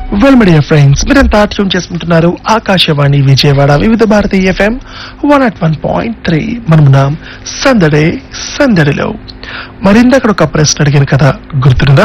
well media friends మీరంతా tune చేసుకుంటున్నారు Akashvani Vijayawada Vividh Bharati FM one at one point three మనమున్నాం సందడే సందడిలో మరిందక్కడ ఒక ప్రశ్న అడిగాను కదా గుర్తుందా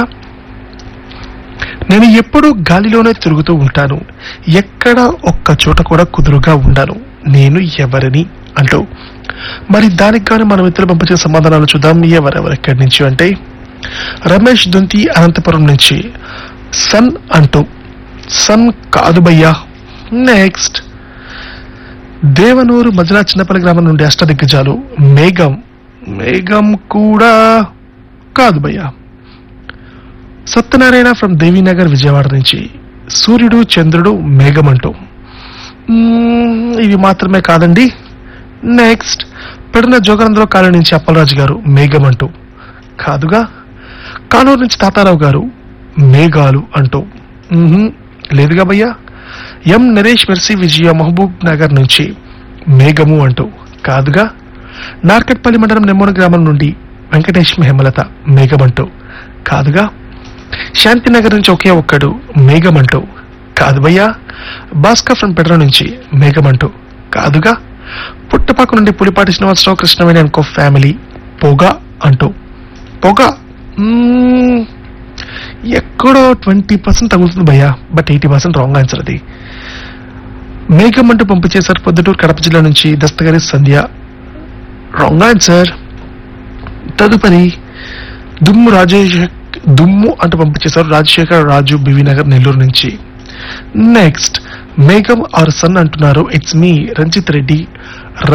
నేను ఎప్పుడూ గాలిలోనే తిరుగుతూ ఉంటాను ఎక్కడ ఒక్క చోట కూడా కుదురుగా ఉండను నేను ఎవరిని అంటూ మరి దానికి గాను మన మిత్రులు పంపించిన సమాధానాలు చూద్దాం ఎవరెవరు ఎక్కడి నుంచి అంటే రమేష్ దుంతి అనంతపురం నుంచి సన్ అంటూ సన్ కాదు భయ్యా నెక్స్ట్ దేవనూరు మజలా చిన్నపల్లి గ్రామం నుండి అష్టదిగ్గజాలు మేఘం మేఘం కూడా కాదు భయ్యా సత్యనారాయణ ఫ్రమ్ దేవీనగర్ విజయవాడ నుంచి సూర్యుడు చంద్రుడు మేఘం అంటూ మ్మ్, ఇవి మాత్రమే కాదండి నెక్స్ట్ పెడిన జోగనందరావు కాలనీ నుంచి అప్పలరాజు గారు మేఘం అంటూ కాదుగా కానూరు నుంచి తాతారావు గారు మేఘాలు అంటూ మ్మ్హ్మ్, లేదుగా భయ్యా ఎం నరేష్ మెర్సీ విజయ మహబూబ్ నగర్ నుంచి మేఘము అంటూ కాదుగా నార్కట్పల్లి మండలం నెమ్మూన గ్రామం నుండి వెంకటేష్ హేమలత మేఘమంటూ కాదుగా శాంతినగర్ నుంచి ఒకే ఒక్కడు మేఘమంటూ కాదు భయ్యా భాస్కర్ ఫ్రం పెడ్ర నుంచి మేఘమంటూ కాదుగా పుట్టపాక నుండి పులిపాటి శ్రీనివాసరావు కృష్ణవేణి అనుకో ఫ్యామిలీ పొగ అంటూ పొగ మ్మ్, ఎక్కడో ట్వంటీ పర్సెంట్ తగులుతుంది భయ్యా but eighty percent wrong answer అది మేఘం అంటూ పంపించేశారు పొద్దుటూరు కడప జిల్లా నుంచి దస్తగారి సంధ్య రాంగ్ ఆన్సర్ తదుపరి దుమ్ము రాజేష్ దుమ్ము అంటూ పంపించేశారు రాజశేఖర్ రాజు బివి నగర్ నెల్లూరు నుంచి నెక్స్ట్ మేఘం ఆర్ సన్ అంటున్నారు ఇట్స్ మీ రంజిత్ రెడ్డి